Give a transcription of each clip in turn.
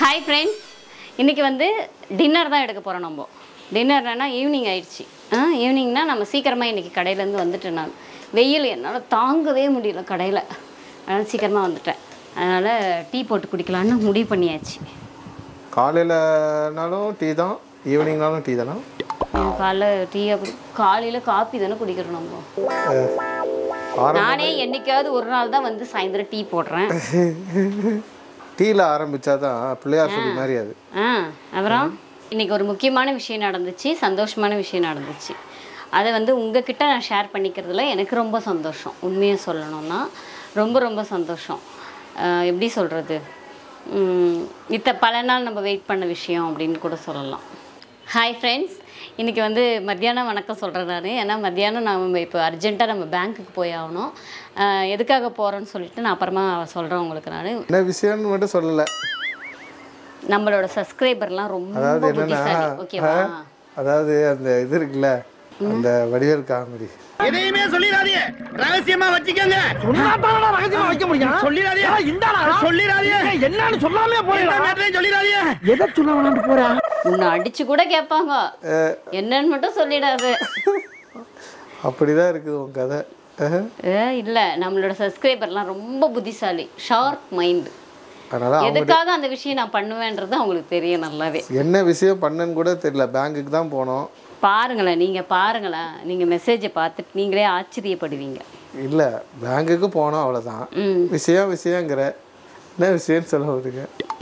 Hi friends இன்றைக்கி வந்து dinner தான் எடுக்க போகிறோம் நம்ம டின்னர்னா ஈவினிங் ஆயிடுச்சு ஆ ஈவினிங்னா நம்ம சீக்கிரமாக இன்றைக்கி கடையிலேருந்து வந்துட்டேன் நான் வெயில் என்னால் தாங்கவே முடியல கடையில் அதனால் சீக்கிரமாக வந்துட்டேன் அதனால் டீ போட்டு குடிக்கலான்னு முடிவு பண்ணியாச்சு காலையிலனாலும் டீ தான் ஈவினிங்னாலும் டீ தானா எனக்கு காலைல டீயை குடி காலையில் காப்பி தானே குடிக்கிறோம் நம்ம ஆரம் நானே என்னைக்காவது ஒரு நாள் தான் வந்து சாயந்தரம் டீ போடுறேன் டீயில் ஆரம்பித்தா தான் பிள்ளையார் சொல்லி மாதிரி அது ஆ அப்புறம் இன்னைக்கு ஒரு முக்கியமான விஷயம் நடந்துச்சு சந்தோஷமான விஷயம் நடந்துச்சு அதை வந்து உங்ககிட்ட நான் ஷேர் பண்ணிக்கிறதுல எனக்கு ரொம்ப சந்தோஷம் உண்மையை சொல்லணும்னா ரொம்ப ரொம்ப சந்தோஷம் ஆஹ் எப்படி சொல்கிறது இத்த பல நாள் நம்ம வெயிட் பண்ண விஷயம் அப்படின்னு கூட சொல்லலாம் ஹாய் ஃப்ரெண்ட்ஸ் இன்றைக்கி வந்து மத்தியானம் வணக்கம் சொல்கிறேன் நான் ஏன்னா மத்தியானம் நம்ம இப்போ அர்ஜென்ட்டாக நம்ம பேங்க்குக்கு போய் ஆகணும் ஆஹ் எதுக்காக போகிறோன்னு சொல்லிட்டு நான் அப்புறமா சொல்கிறேன் உங்களுக்கு நான் என்ன விஷயம்னு மட்டும் சொல்லலை நம்மளோட சப்ஸ்கிரைபர்லாம் ரொம்ப அதாவது என்னன்னா புத்திசாலி ஓகேவா ஆ, அதாவது அந்த இது இருக்குல்ல அந்த வடிவேல் காமெடி எதையுமே சொல்லிடாதீங்க ரகசியமா வச்சுக்கோங்க சொன்னாதான் ரகசியமா வைக்க முடியும் சொல்லிடாதீங்க இந்தாடா சொல்லிடாதீங்க என்னன்னு சொல்லாமே போயிடலாம் சொல்லிடாதீங்க எதை சொல்ல போறா உன்னை அடிச்சு கூட கேட்பாங்க என்னன்னு மட்டும் சொல்லிடாது அப்படிதான் இருக்குது உன் கதை அஹ். ஏ, இல்ல நம்மளோட சப்ஸ்கிரைபர்லாம் ரொம்ப புத்திசாலி ஷார்ப் மைண்ட் அதனால அவங்க எதுக்காக அந்த விஷயம் நான் பண்ணுவேன்றது அவங்களுக்கு தெரியும் நல்லாவே என்ன விஷயம் பண்ணன்னு கூட தெரியல பேங்க்குக்கு தான் போனோம் பாருங்களேன் நீங்க பாருங்களேன் நீங்க மெசேஜை பார்த்துட்டு நீங்களே ஆச்சரியப்படுவீங்க இல்லை பேங்க்குக்கு போனோம் அவ்வளோதான் ம் விஷயம் விஷயங்கிற என்ன விஷயம்னு சொல்ல வருங்க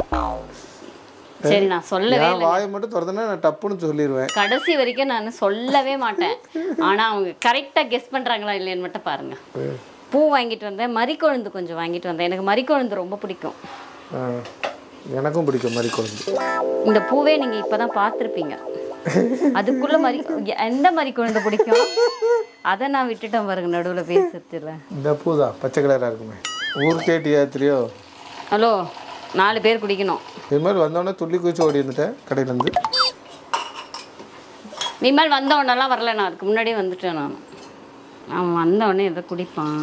சரி நான் சொல்லவே என் வாயை மட்டும் திறந்தனா நான் டப்புன்னு சொல்லிடுவேன் கடைசி வரைக்கும் நான் சொல்லவே மாட்டேன் ஆனா அவங்க கரெக்டா கெஸ் பண்றாங்களா இல்லையான்னு மட்டும் பாருங்க பூ வாங்கிட்டு வந்தேன் மறிக்கொழுந்து கொஞ்சம் வாங்கிட்டு வந்தேன் எனக்கு மறிக்கொழுந்து ரொம்ப பிடிக்கும் ஆ, எனக்கும் பிடிக்கும் மாதிரி குழந்தை இந்த பூவே நீங்க இப்பதான் பார்த்துருப்பீங்க அதுக்குள்ள மறி எந்த மறிக்கொழுந்து பிடிக்கும் அதை நான் விட்டுட்டேன் பாருங்க நடுவுல பேசுறதுல இந்த பூ தான் பச்சை கலராக இருக்குமே ஊருக்கே டீ ஆத்திரியோ ஹலோ நாலு பேர் குடிக்கணும் இது மாதிரி வந்தோடனே துள்ளி குதிச்சு ஓடி இருந்துட்டேன் கடையிலேருந்து இனிமேல் வந்த உடனெல்லாம் வரல நான் அதுக்கு முன்னாடியே வந்துட்டேன் நான் அவன் வந்த உடனே எதை குடிப்பான்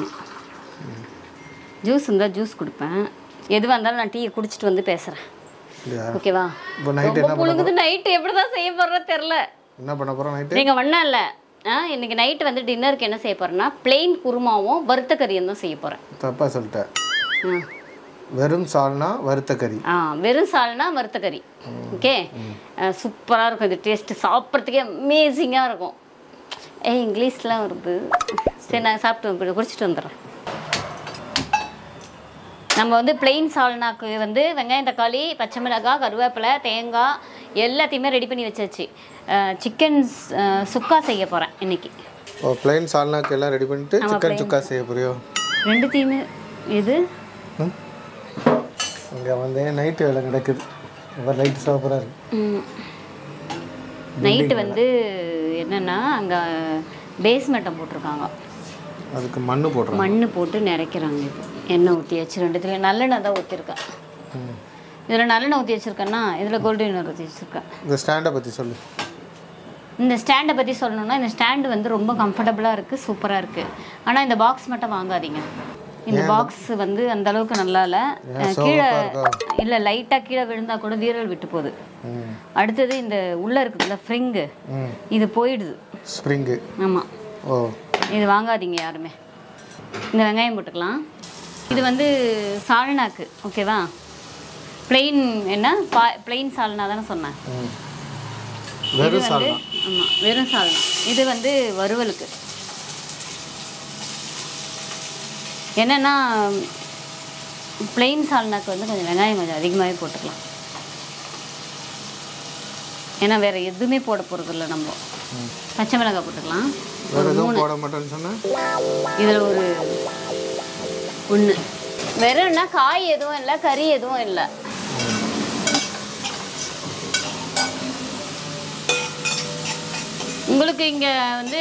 ஜூஸ் இருந்தால் ஜூஸ் கொடுப்பேன் எதுவாக இருந்தாலும் நான் டீயை குடிச்சிட்டு வந்து பேசுகிறேன் இல்லையா ஓகேவா இப்போ நைட்டு ரொம்ப என்ன புழுங்குது நைட்டு எப்படி தான் செய்ய போகிறோம் தெரில என்ன பண்ண போகிறோம் நைட்டு நீங்கள் ஒன்றும் இல்லை ஆ இன்னைக்கு நைட்டு வந்து டின்னருக்கு என்ன செய்ய போகிறேன்னா பிளெயின் குருமாவும் வறுத்த கறியும் தான் செய்ய போகிறேன் தப்பாக சொல்லிட்டேன் ம் வெறும் சால்னா வறுத்த கறி ஆ வெறும் சால்னா வறுத்த கறி ஓகே சூப்பராக இருக்கும் இது டேஸ்ட்டு சாப்பிட்றதுக்கே அமேசிங்காக இருக்கும் ஏ இங்கிலீஷ்லாம் வருது சரி நான் சாப்பிட்டு வந்து- குடிச்சிட்டு வந்துடுறேன் நம்ம வந்து பிளெயின் சால்னாக்கு வந்து வெங்காயம் தக்காளி பச்சை மிளகாய் கருவேப்பிலை தேங்காய் எல்லாத்தையுமே ரெடி பண்ணி வச்சாச்சு சிக்கன் சுக்கா செய்ய போகிறேன் இன்னைக்கு ஓ பிளைன் சால்னாக்கு எல்லாம் ரெடி பண்ணிட்டு சிக்கன் சுக்கா செய்ய போறியோ ரெண்டுத்தையுமே இது இங்கே வந்து நைட்டு வேலை நடக்குது இப்போ நைட்டு சூப்பராக இருக்கு நைட்டு வந்து என்னென்னா அங்கே பேஸ்மெண்ட்டை போட்டிருக்காங்க அதுக்கு மண்ணு போடுறோம் மண்ணு போட்டு நிறைக்கிறாங்க இப்போ எண்ணெய் ஊற்றி வச்சு ரெண்டுத்துலேயும் நல்லெண்ணெய் தான் ஊற்றிருக்கேன் இதில் நல்லெண்ணெய் ஊற்றி வச்சுருக்கேன்னா இதில் கோல்டு வினர் ஊற்றி வச்சுருக்கேன் இந்த ஸ்டாண்டை பற்றி சொல்லு இந்த ஸ்டாண்டை பற்றி சொல்லணும்னா இந்த ஸ்டாண்டு வந்து ரொம்ப கம்ஃபர்டபுளாக இருக்குது சூப்பராக இருக்குது ஆனால் இந்த பாக்ஸ் மட்டும் வாங்காதீங்க இந்த பாக்ஸ் வந்து அந்த அளவுக்கு நல்லா இல்லை அஹ் கீழே இல்லை லைட்டாக கீழே விழுந்தா கூட வீரல் விட்டு போகுது ம் அடுத்தது இந்த உள்ளே இருக்குதுல்ல ஃப்ரிங்கு ம் இது போயிடுது ஸ்ப்ரிங்கு ஆமாம் ஓ இது வாங்காதீங்க யாருமே இந்த வெங்காயம் போட்டுக்கலாம் இது வந்து சால்னாக்கு ஓகேவா பிளெயின் என்ன பா பிளெயின் சால்னா தானே சொன்னேன் ம் இது வெறும் வந்து சால்னா ஆமாம் வெறும் சால்னா இது வந்து வறுவலுக்கு என்னென்னா பிளெயின் சால்னாக்கு வந்து கொஞ்சம் வெங்காயம் கொஞ்சம் அதிகமாகவே போட்டுக்கலாம் ஏன்னா வேறு எதுவுமே போட போகிறது இல்லை நம்ம பச்சை மிளகாய் போட்டுக்கலாம் வேறு எதுவும் போட மாட்டேன்னு சொன்னேன் இதில் ஒரு ஒன்று வெறும்னா காய் எதுவும் இல்லை கறி எதுவும் இல்லை உங்களுக்கு இங்கே வந்து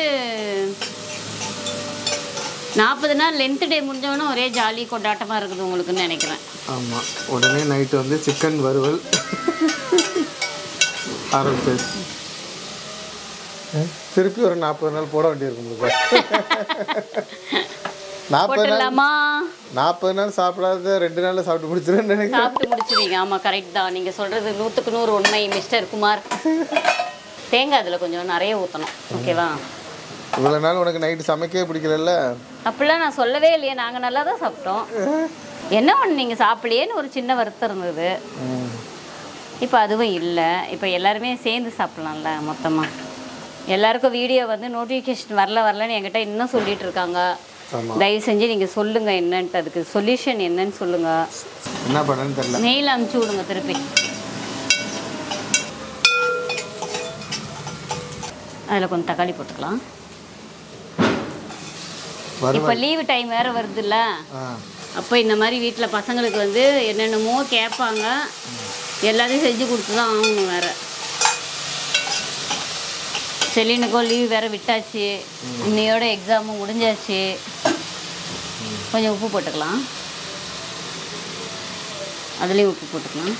நாற்பது நாள் லென்த் டே முடிஞ்சவொன்னே ஒரே ஜாலி கொண்டாட்டமாக இருக்குது உங்களுக்குன்னு நினைக்கிறேன் ஆமாம் உடனே நைட்டு வந்து சிக்கன் வறுவல் ஆரம்பிச்சு திருப்பி ஒரு நாற்பது நாள் போட வேண்டியிருக்கும் உங்களுக்கு நாற்பது நாள் போட்டுடலாமா நாற்பது நாள் சாப்பிடாத ரெண்டு நாளில் சாப்பிட்டு முடிச்சிருன்னு நினைக்கிறேன் சாப்பிட்டு முடிச்சிருவீங்க ஆமாம் கரெக்ட் தான் நீங்கள் சொல்கிறது நூற்றுக்கு நூறு உண்மை மிஸ்டர் குமார் தேங்காய் அதில் கொஞ்சம் நிறைய ஊற்றணும் ஓகேவா இவ்வளோ நாள் உனக்கு நைட்டு சமைக்கவே பிடிக்கலல்ல அப்படிலாம் நான் சொல்லவே இல்லையே நாங்கள் நல்லா தான் சாப்பிட்டோம் என்ன ஒன்று நீங்கள் சாப்பிடலையேன்னு ஒரு சின்ன வருத்தம் இருந்தது ம். இப்போ அதுவும் இல்லை இப்போ எல்லாருமே சேர்ந்து சாப்பிட்லாம்ல மொத்தமாக எல்லாருக்கும் வீடியோ வந்து நோட்டிஃபிகேஷன் வரல வரலன்னு என்கிட்ட இன்னும் சொல்லிட்டு இருக்காங்க ஆமாம் தயவு செஞ்சு நீங்கள் சொல்லுங்கள் என்னன்ட்டு அதுக்கு சொல்யூஷன் என்னன்னு சொல்லுங்கள் என்ன பண்ணேன்னு தெரில மெயில் அனுப்பிச்சி விடுங்க திருப்பி அதில் கொஞ்சம் தக்காளி போட்டுக்கலாம் வரும் இப்போ லீவு டைம் வேறு வருதுல்ல ஆ அப்போ இந்த மாதிரி வீட்டில் பசங்களுக்கு வந்து என்னென்னமோ கேட்பாங்க எல்லாத்தையும் செஞ்சு கொடுத்து தான் ஆகணும் வேறு செலினுக்கும் லீவ் வேறு விட்டாச்சு இன்னையோட எக்ஸாமும் முடிஞ்சாச்சு கொஞ்சம் உப்பு போட்டுக்கலாம் அதுலேயும் உப்பு போட்டுக்கலாம்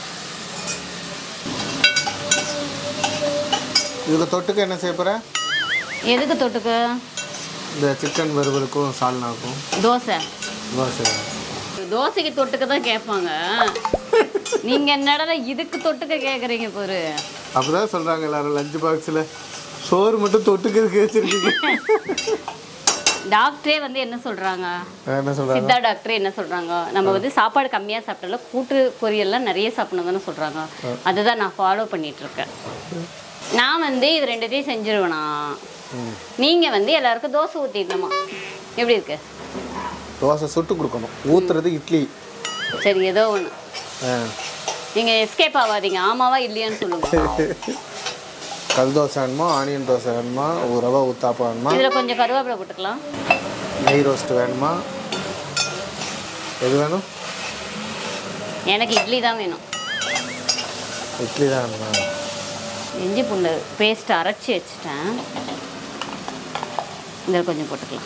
இதில் தொட்டுக்க என்ன செய்ய போகிற எதுக்கு தொட்டுக்க இந்த சிக்கன் வறுவலுக்கும் சால்னாக்கும் தோசை தோசை தோசைக்கு தொட்டுக்க தான் கேட்பாங்க நீங்கள் என்னடா இதுக்கு தொட்டுக்க கேட்குறீங்க பாரு அப்பதான் சொல்கிறாங்க எல்லாரும் லஞ்ச் பாக்ஸில் சோறு மட்டும் தொட்டுக்கிறதுக்கு வச்சுருக்கீங்க டாக்டரே வந்து என்ன சொல்கிறாங்க என்ன சொல்கிறாங்க சித்தா டாக்டர் என்ன சொல்றாங்க நம்ம வந்து சாப்பாடு கம்மியா சாப்பிட்டாலும் கூட்டு பொரியல்லாம் நிறைய சாப்பிடணும் தானே சொல்றாங்க அதுதான் நான் ஃபாலோ பண்ணிட்டு இருக்கேன் நான் வந்து இது ரெண்டுத்தையும் செஞ்சிருவேனா நீங்க வந்து எல்லாருக்கும் தோசை ஊத்திடணுமா எப்படி இருக்கு தோசை சுட்டு கொடுக்கணும் ஊற்றுறது இட்லி சரி ஏதோ ஒன்று ஆ நீங்க எஸ்கேப் ஆகாதீங்க ஆமாவா இல்லையான்னு சொல்லுங்க கல் தோசை வேணுமா ஆனியன் தோசை வேணுமா ஒரு ரவா ஊத்தாப்பம் வேணுமா இதுல கொஞ்சம் கருவேப்பிலை போட்டுக்கலாம் நெய் ரோஸ்ட் வேணுமா எது வேணும் எனக்கு இட்லி தான் வேணும் இட்லி தான் வேணுமா இஞ்சி பூண்டு பேஸ்ட் அரைச்சி வச்சுட்டேன் இதில் கொஞ்சம் போட்டுக்கலாம்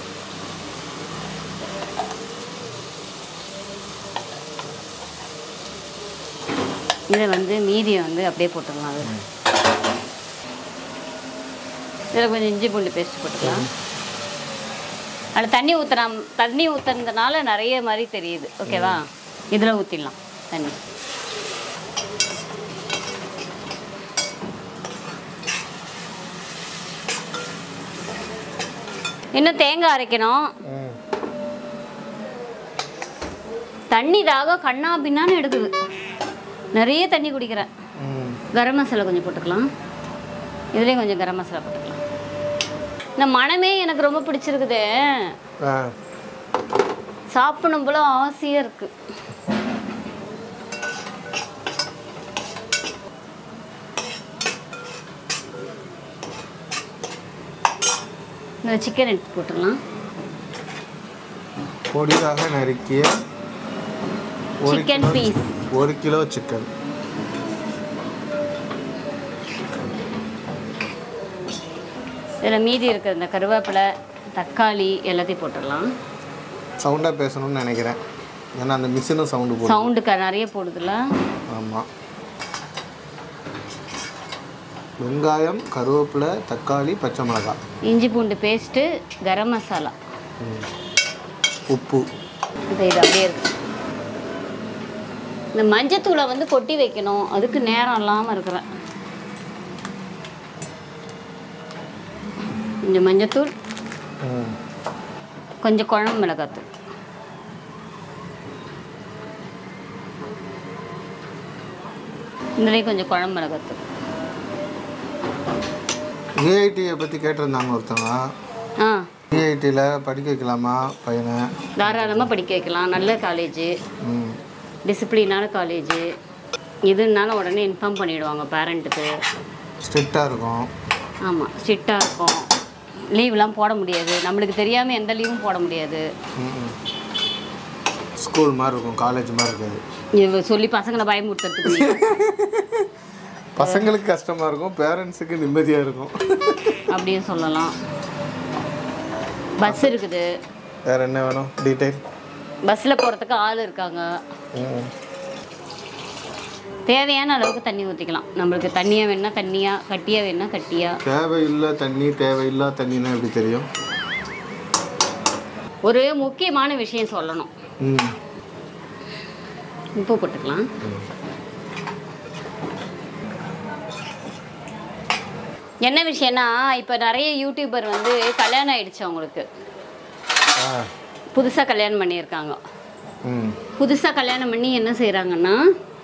இதை வந்து மீதியை வந்து அப்படியே போட்டுடலாம் அது இதில் கொஞ்சம் இஞ்சி பூண்டு பேஸ்ட் போட்டுக்கலாம் அதில் தண்ணி ஊற்றுறாம் தண்ணி ஊற்றுறதுனால நிறைய மாதிரி தெரியுது ஓகேவா இதில் ஊற்றிடலாம் தண்ணி இன்னும் தேங்காய் அரைக்கணும் ம் தண்ணி தாகம் கண்ணா பின்னான்னு எடுக்குது நிறைய தண்ணி குடிக்கிறேன் ம் கரம் மசாலா கொஞ்சம் போட்டுக்கலாம் இதுலேயும் கொஞ்சம் கரம் மசாலா போட்டுக்கலாம் இந்த மனமே எனக்கு ரொம்ப பிடிச்சிருக்குது ஆ சாப்பிடணும் போல ஆசையாக இருக்கு இந்த சிக்கன் எடுத்து போட்டுடலாம் பொடியாக நறுக்கிய ஒரு Chicken கிலோ piece. ஒரு கிலோ சிக்கன் இதில் மீதி இருக்கிற இந்த கருவேப்பிலை தக்காளி எல்லாத்தையும் போட்டுடலாம் சவுண்டாக பேசணும்னு நினைக்கிறேன் ஏன்னா அந்த மிஷினும் சவுண்டு போடும் சவுண்டுக்கு நிறைய போடுதுல ஆமாம் வெங்காயம் கருவேப்பிலை தக்காளி பச்சை மிளகாய் இஞ்சி பூண்டு பேஸ்ட்டு கரம் மசாலா உப்பு இது இது அப்படியே இருக்கு இந்த மஞ்சத்தூளை வந்து கொட்டி வைக்கணும் அதுக்கு நேரம் இல்லாமல் இருக்கிறேன் கொஞ்சம் மஞ்சத்தூள் ம். கொஞ்சம் குழம்பு மிளகாத்தூள் இதுலேயும் கொஞ்சம் குழம்பு மிளகாத்தூள் ஏஐடியை பற்றி கேட்டிருந்தாங்க ஒருத்தவங்க ஆ ஏஐடியில் படிக்க வைக்கலாமா பையனை தாராளமாக படிக்க வைக்கலாம் நல்ல காலேஜு ம் டிசிப்ளினான காலேஜு இதுனால உடனே இன்ஃபார்ம் பண்ணிடுவாங்க பேரண்ட்டுக்கு ஸ்ட்ரிக்டாக இருக்கும் ஆமாம் ஸ்ட்ரிக்டாக இருக்கும் லீவ்லாம் போட முடியாது நம்மளுக்கு தெரியாமல் எந்த லீவும் போட முடியாது ம் ஸ்கூல் மாதிரி இருக்கும் காலேஜ் மாதிரி இருக்காது இவ சொல்லி பசங்களை பயமுறுத்துறதுக்கு நீ. பசங்களுக்கு கஷ்டமாக இருக்கும் பேரண்ட்ஸுக்கு நிம்மதியாக இருக்கும் அப்படியும் சொல்லலாம் பஸ் இருக்குது வேறு என்ன வேணும் டீட்டெயில் பஸ்ஸில் போகிறதுக்கு ஆள் இருக்காங்க ம் தேவையான அளவுக்கு தண்ணி ஊற்றிக்கலாம் நம்மளுக்கு தண்ணியாக வேணா தண்ணியாக கட்டியாக வேணா கட்டியாக தேவையில்லை தண்ணி தேவையில்லா தண்ணின்னா எப்படி தெரியும் ஒரு முக்கியமான விஷயம் சொல்லணும் ம் உப்பு போட்டுக்கலாம் என்ன விஷயம்னா இப்போ நிறைய யூடியூபர் வந்து கல்யாணம் ஆயிடுச்சு அவங்களுக்கு ஆ புதுசாக கல்யாணம் பண்ணியிருக்காங்க ம் புதுசாக கல்யாணம் பண்ணி என்ன செய்கிறாங்கன்னா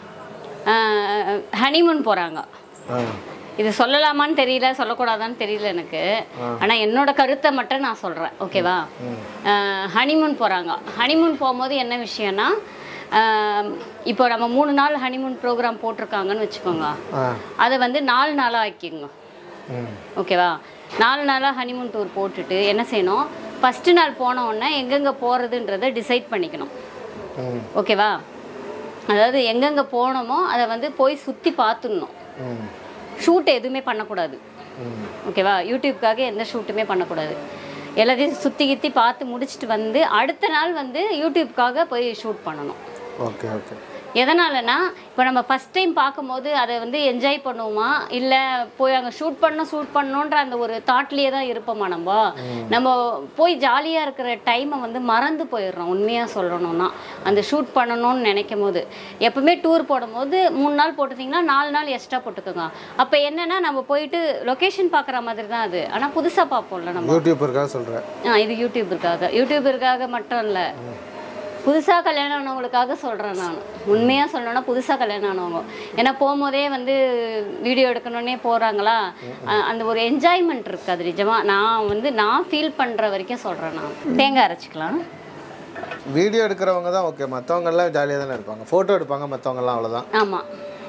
ஹனிமூன் போகிறாங்க ஆ இது சொல்லலாமான்னு தெரியல சொல்லக்கூடாதான்னு தெரியல எனக்கு ஆனால் என்னோட கருத்தை மட்டும் நான் சொல்கிறேன் ஓகேவா ஹனிமூன் போகிறாங்க ஹனிமூன் போகும்போது என்ன விஷயம்னா ஆஹ், இப்போ நம்ம மூணு நாள் ஹனிமூன் ப்ரோக்ராம் போட்டிருக்காங்கன்னு வச்சுக்கோங்க ஆ அதை வந்து நாலு நாளாக ஆக்கிங்க ம் ஓகேவா நாலு நாளாக ஹனிமூன் டூர் போட்டுட்டு என்ன செய்யணும் ஃபஸ்ட்டு நாள் போன உடனே எங்கெங்கே போகிறதுன்றதை டிசைட் பண்ணிக்கணும் ம் ஓகேவா அதாவது எங்கெங்கே போனோமோ அதை வந்து போய் சுற்றி பார்த்துடணும் ம் ஷூட் எதுவுமே பண்ணக்கூடாது ம் ஓகேவா யூடியூப்காக எந்த ஷூட்டுமே பண்ணக்கூடாது எல்லாத்தையும் சுற்றி கித்தி பார்த்து முடிச்சுட்டு வந்து அடுத்த நாள் வந்து யூடியூப்காக போய் ஷூட் பண்ணணும் ஓகே ஓகே எதனாலனா இப்போ நம்ம ஃபஸ்ட் டைம் பார்க்கும்போது அதை வந்து என்ஜாய் பண்ணுவோமா இல்லை போய் அங்கே ஷூட் பண்ணணும் ஷூட் பண்ணணுன்ற அந்த ஒரு தாட்லேயே தான் இருப்போமா நம்ம நம்ம போய் ஜாலியாக இருக்கிற டைமை வந்து மறந்து போயிடுறோம் உண்மையாக சொல்லணும்னா அந்த ஷூட் பண்ணணும்னு நினைக்கும் போது எப்பவுமே டூர் போடும்போது மூணு நாள் போட்டுட்டிங்கன்னா நாலு நாள் எக்ஸ்ட்ரா போட்டுக்கோங்க அப்போ என்னன்னா நம்ம போயிட்டு லொக்கேஷன் பார்க்குற மாதிரி தான் அது ஆனால் புதுசாக பார்ப்போம்ல நம்ம யூடியூபருக்காக சொல்கிறேன் ஆ இது யூடியூபருக்காக யூடியூபருக்காக மட்டும் இல்லை புதுசாக கல்யாணம் ஆனவங்களுக்காக சொல்கிறேன் நான் உண்மையாக சொல்லணும்னா புதுசாக கல்யாணம் ஆனவங்க ஏன்னா போகும்போதே வந்து வீடியோ எடுக்கணுன்னே போகிறாங்களா அந்த ஒரு என்ஜாய்மெண்ட் இருக்குது அது நிஜமாக நான் வந்து நான் ஃபீல் பண்ணுற வரைக்கும் சொல்கிறேன் நான் தேங்காய் அரைச்சிக்கலாம் வீடியோ எடுக்கிறவங்க தான் ஓகே மற்றவங்கெல்லாம் ஜாலியாக தானே இருப்பாங்க ஃபோட்டோ எடுப்பாங்க மற்றவங்கெல்லாம் அவ்வளோதான் ஆமாம்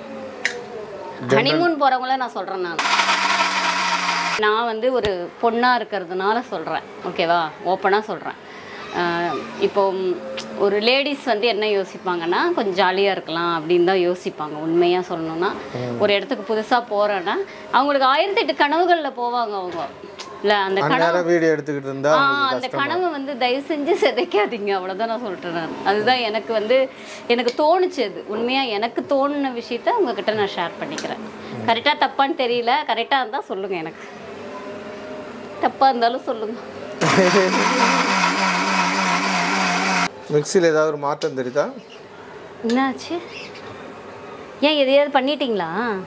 ஹனிமூன் போகிறவங்கள நான் சொல்கிறேன் நான் நான் வந்து ஒரு பொண்ணாக இருக்கிறதுனால சொல்கிறேன் ஓகேவா ஓப்பனாக சொல்கிறேன் இப்போ ம், ஒரு லேடிஸ் வந்து என்ன யோசிப்பாங்கன்னா கொஞ்சம் ஜாலியாக இருக்கலாம் அப்படின்னு தான் யோசிப்பாங்க உண்மையாக சொல்லணும்னா ஒரு இடத்துக்கு புதுசாக போகிறேன்னா அவங்களுக்கு ஆயிரத்தி எட்டு கனவுகளில் போவாங்க அவங்க இல்லை அந்த கனவு அந்நேரம் வீடியோ எடுத்துக்கிட்டு இருந்தா ஆ அந்த கனவை வந்து தயவு செஞ்சு சிதைக்காதீங்க அவ்வளோதான் நான் சொல்லிட்டேன் நான் அதுதான் எனக்கு வந்து எனக்கு தோணுச்சு அது உண்மையாக எனக்கு தோணுன விஷயத்த உங்ககிட்ட நான் ஷேர் பண்ணிக்கிறேன் கரெக்டாக தப்பான்னு தெரியல கரெக்டாக இருந்தால் சொல்லுங்கள் எனக்கு தப்பாக இருந்தாலும் சொல்லுங்கள் மிக்சியில் ஏதாவது ஒரு மாற்றம் தெரியுதா என்னாச்சு ஏன் எதையாவது பண்ணிட்டீங்களா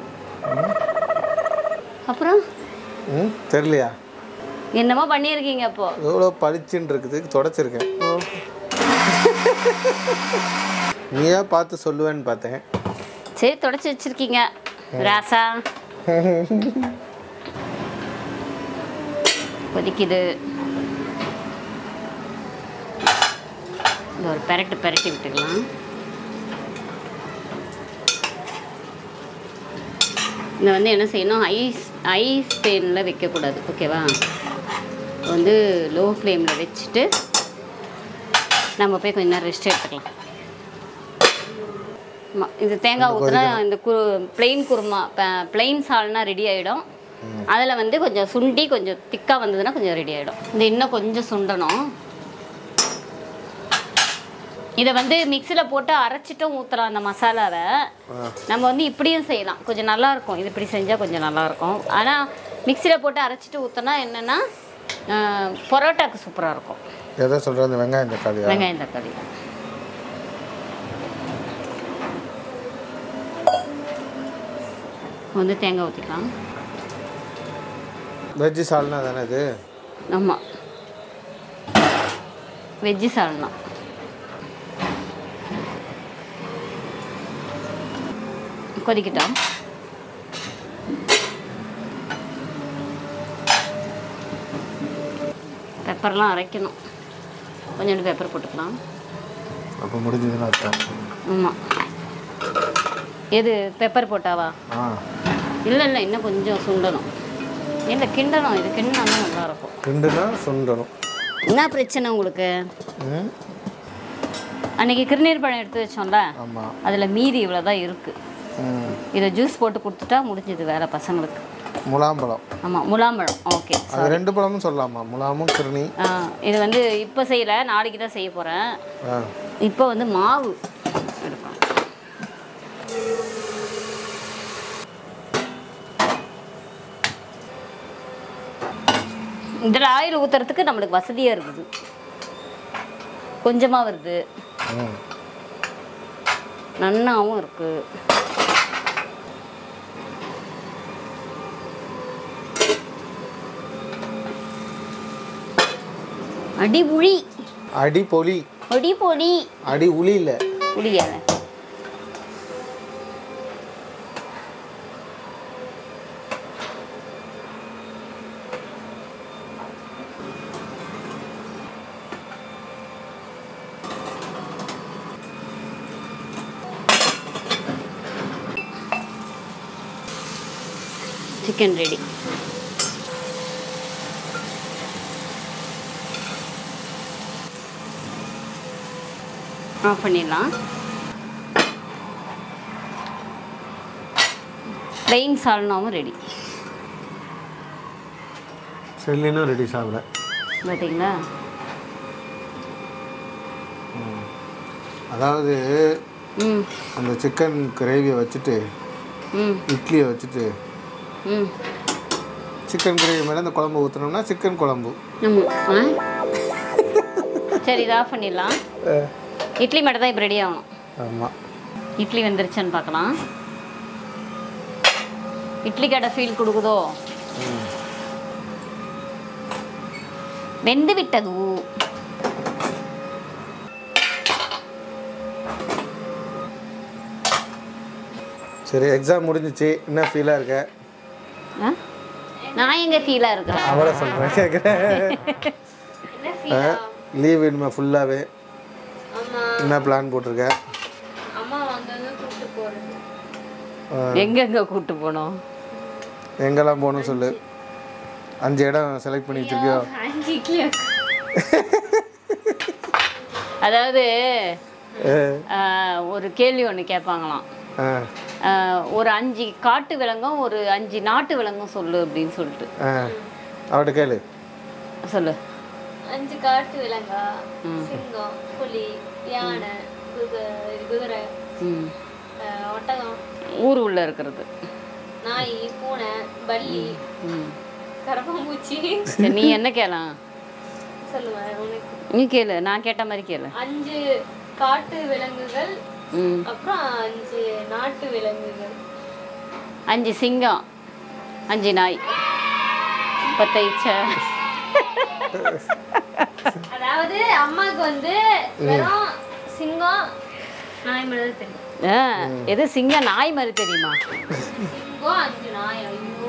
அப்புறம் ம் தெரியலையா என்னமோ பண்ணியிருக்கீங்க அப்போ எவ்வளோ பளிச்சுன்னு இருக்குது தொடச்சிருக்கேன் நீயா பார்த்து சொல்லுவேன்னு பார்த்தேன் சரி தொடச்சி வச்சிருக்கீங்க ராசா கொதிக்குது இந்த ஒரு பெரட்டு பெரட்டி விட்டுக்கலாம் இதை வந்து என்ன செய்யணும் ஐஸ் ஐஸ் பேனில் வைக்கக்கூடாது ஓகேவா வந்து லோ ஃப்ளேமில் வச்சுட்டு நம்ம போய் கொஞ்ச நேரம் ரெஸ்ட் எடுத்துக்கலாம் ஆமா, இது தேங்காய் ஊற்றினா இந்த கு plain kurma plain salna ready ஆகிடும் அதில் வந்து கொஞ்சம் சுண்டி கொஞ்சம் திக்காக வந்ததுன்னா கொஞ்சம் ரெடி ஆகிடும் இது இன்னும் கொஞ்சம் சுண்டணும் இதை வந்து மிக்சியில் போட்டு அரைச்சிட்டும் ஊற்றலாம் அந்த மசாலாவை நம்ம வந்து இப்படியும் செய்யலாம் கொஞ்சம் நல்லா இருக்கும் இது இப்படி செஞ்சால் கொஞ்சம் நல்லா இருக்கும் ஆனால் மிக்சியில் போட்டு அரைச்சிட்டு ஊற்றினா என்னென்னா பரோட்டாக்கு சூப்பராக இருக்கும் எதை சொல்கிறது அந்த வெங்காயம் தக்காளியா வெங்காயம் தக்காளி வந்து தேங்காய் ஊற்றிக்கலாம் வெஜ்ஜி சால்னா தானே இது ஆமாம் வெஜ்ஜி சால்னா கொதிக்கிட்டோம் பெப்பர்லாம் அரைக்கணும் கொஞ்சோண்டு பெப்பர் போட்டுக்கலாம் அப்போ முடிஞ்சதுன்னு அர்த்தம் ஆமாம் எது பெப்பர் போட்டாவா ஆ இல்லை இல்லை இன்னும் கொஞ்சம் சுண்டணும் இல்லை கிண்டணும் இது கிண்டினா தான் நல்லாயிருக்கும் ரெண்டுனா சுண்டணும் என்ன பிரச்சனை உங்களுக்கு ம் அன்னைக்கு கிருநீர் பழம் எடுத்து வச்சோம்ல ஆமாம் அதில் மீதி இவ்வளோ தான் இருக்குது ம் இதை ஜூஸ் போட்டு கொடுத்துட்டா முடிஞ்சது வேலை பசங்களுக்கு முலாம்பழம் ஆமாம் முலாம்பழம் ஓகே அது ரெண்டு பழமும் சொல்லலாமா முலாமும் கிருணி இது வந்து இப்போ செய்யலை நாளைக்கு தான் செய்ய போகிறேன் ஆ இப்போ வந்து மாவு எடுக்கணும் இதில் ஆயில் ஊற்றுறதுக்கு நம்மளுக்கு வசதியாக இருக்குது கொஞ்சமாக வருது ம் நன்னாவும் இருக்கு அடி புளி அடி பொலி அடி பொடி அடி உளி இல்லை புளியால சிக்கன் ரெடி ஆஃப் பண்ணிடலாம் பிளெயின் சால்னாவும் ரெடி செல்லினும் ரெடி சாப்பிட பார்த்தீங்களா அதாவது ம் அந்த சிக்கன் கிரேவியை வச்சுட்டு ம் இட்லியை வச்சுட்டு ம் சிக்கன் கிரேவி மேலே இந்த குழம்பு ஊற்றினோம்னா சிக்கன் குழம்பு ஆமாம் ஆ சரி இதை ஆஃப் பண்ணிடலாம் இட்லி மட்டும் தான் இப்போ ரெடி ஆகணும் ஆமாம் இட்லி வெந்துருச்சான்னு பார்க்கலாம் இட்லி கடை ஃபீல் கொடுக்குதோ வெந்து விட்டது சரி எக்ஸாம் முடிஞ்சிச்சு என்ன ஃபீலாக இருக்க ஆ? நான் எங்க ஃபீலாக இருக்கிறேன் அவளை சொல்கிறேன் கேட்குறேன் லீவ் வேணுமா ஃபுல்லாகவே என்ன பிளான் போட்டிருக்க எங்கெங்க கூட்டு போனோம் எங்கெல்லாம் போகணும்னு சொல்லு அஞ்சு இடம் செலக்ட் பண்ணி வச்சிருக்கியோ அதாவது ஆ, ஆ, ஒரு கேள்வி ஒன்று கேட்பாங்களாம் ஆ ஆ, ஒரு அஞ்சு காட்டு விலங்கும் ஒரு அஞ்சு நாட்டு விலங்கும் சொல்லு அப்படின்னு சொல்லிட்டு ஆ அவட்ட கேளு சொல்லு அஞ்சு காட்டு விலங்கா சிங்கம் புலி யானை குதிரை குதிரை ம் அஹ், ஒட்டகம் ஊர் உள்ள இருக்கிறது நாய் பூனை பல்லி ம் கரப்பாம்பூச்சி சரி நீ என்ன கேளாம் சொல்லுவேன் உனக்கு நீ கேளு நான் கேட்ட மாதிரி கேளு அஞ்சு காட்டு விலங்குகள் ம் அப்புறம் அஞ்சு நாட்டு விலங்குகள் அஞ்சு சிங்கம் அஞ்சு நாய் பத்தைச்ச அதாவது அம்மாவுக்கு வந்து வெறும் சிங்கம் நாய் மட்டும் தான் தெரியும் ஆ எது சிங்கம் நாய் மாதிரி தெரியுமா சிங்கம் அஞ்சு நாய் ஐயோ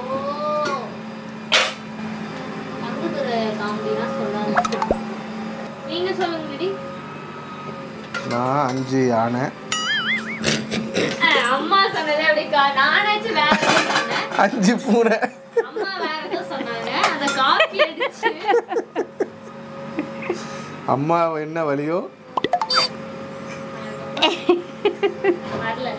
தங்குதுறை காமெடிலாம் சொல்லாங்க நீங்க சொல்லுங்க விடி நான் அஞ்சு யானை அஹ், அம்மா சொன்னதே அப்படி கா- நானாச்சும் வேற ஏதோ சொன்னேன் அஞ்சு பூனை அம்மா வேற ஏதோ சொன்னாங்க அந்த காப்பி அடிச்சு அம்மா என்ன வழியோ வரலல்ல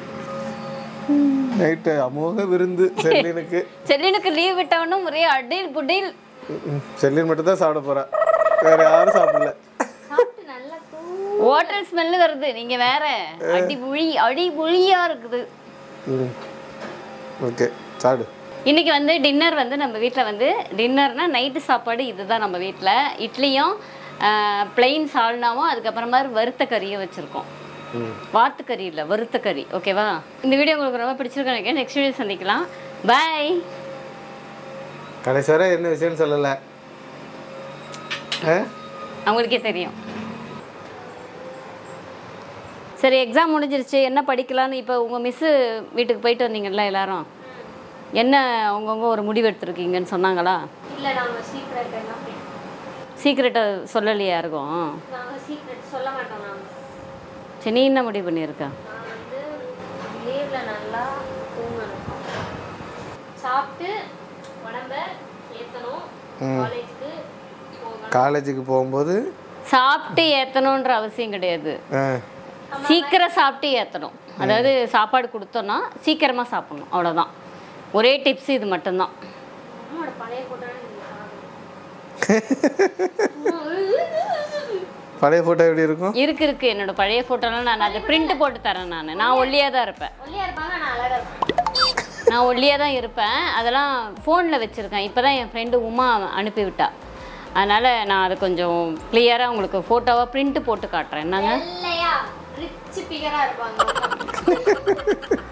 நைட்டு அமோக விருந்து செல்லினுக்கு செல்லினுக்கு லீவ் விட்டவனும் ஒரே அடில் புடில் ம், செல்லின் மட்டும் தான் சாப்பிட போறா வேற யாரும் சாப்பிடல சாப்பிட்டு நல்லா தூ ஹோட்டல் ஸ்மெல்லு வருது நீங்க வேற அடி புளி அடி புளியா இருக்குது ம் ஓகே சாப்பிடு இன்னைக்கு வந்து டின்னர் வந்து நம்ம வீட்டில் வந்து டின்னர்னா நைட்டு சாப்பாடு இதுதான் நம்ம வீட்டில் இட்லியும் பிளெயின் சால்னாவும் அதுக்கப்புறமா வறுத்த கறியும் வச்சுருக்கோம் ம் வாத்து கறி இல்லை வறுத்த கறி ஓகேவா இந்த வீடியோ உங்களுக்கு ரொம்ப பிடிச்சிருக்கேன் நினைக்கிறேன் நெக்ஸ்ட் வீடியோ சந்திக்கலாம் பாய் கடைசி வரை என்ன விஷயம்னு சொல்லலை ஆ அவங்களுக்கே தெரியும் சரி எக்ஸாம் முடிஞ்சிருச்சு என்ன படிக்கலான்னு இப்போ உங்கள் மிஸ்ஸு வீட்டுக்கு போயிட்டு வந்தீங்கல்ல எல்லாரும் என்ன அவங்கவுங்க ஒரு முடிவு எடுத்திருக்கீங்கன்னு சொன்னாங்களா இல்ல நாங்க சீக்ரெட் எல்லாம் சீக்கிரட்டை சொல்லலையா யாருக்கும் நாங்க சீக்ரெட் சொல்ல மாட்டோம் நாங்க சரி நீ என்ன முடிவு பண்ணியிருக்க நான் வந்து லீவ்ல நல்லா தூங்கணும் சாப்பிட்டு உடம்ப ஏத்தணும் காலேஜுக்கு போகணும் காலேஜுக்கு போகும்போது சாப்பிட்டு ஏற்றணுன்ற அவசியம் கிடையாது ஆ சீக்கிரம் சாப்பிட்டு ஏற்றணும் அதாவது சாப்பாடு கொடுத்தோன்னா சீக்கிரமாக சாப்பிடணும் அவ்வளோதான் ஒரே டிப்ஸ் இது மட்டும்தான் அம்மாவோட பழைய போட்டோ பழைய ஃபோட்டோ எப்படி இருக்கும் இருக்கு இருக்கு என்னோட பழைய ஃபோட்டோலாம் நான் அதை பிரிண்ட் போட்டு தரேன் நான் நான் ஒல்லியாக தான் இருப்பேன் ஒல்லியா இருப்பாங்க நான் அழகா இருப்பேன் நான் ஒல்லியாக தான் இருப்பேன் அதெல்லாம் ஃபோனில் வச்சுருக்கேன் இப்போ தான் என் ஃப்ரெண்டு உமா அனுப்பி விட்டா அதனால் நான் அது கொஞ்சம் கிளியராக உங்களுக்கு ஃபோட்டோவாக பிரிண்ட் போட்டு காட்டுறேன் என்னங்க வெள்ளையா ரிச் பிகரா இருப்பாங்க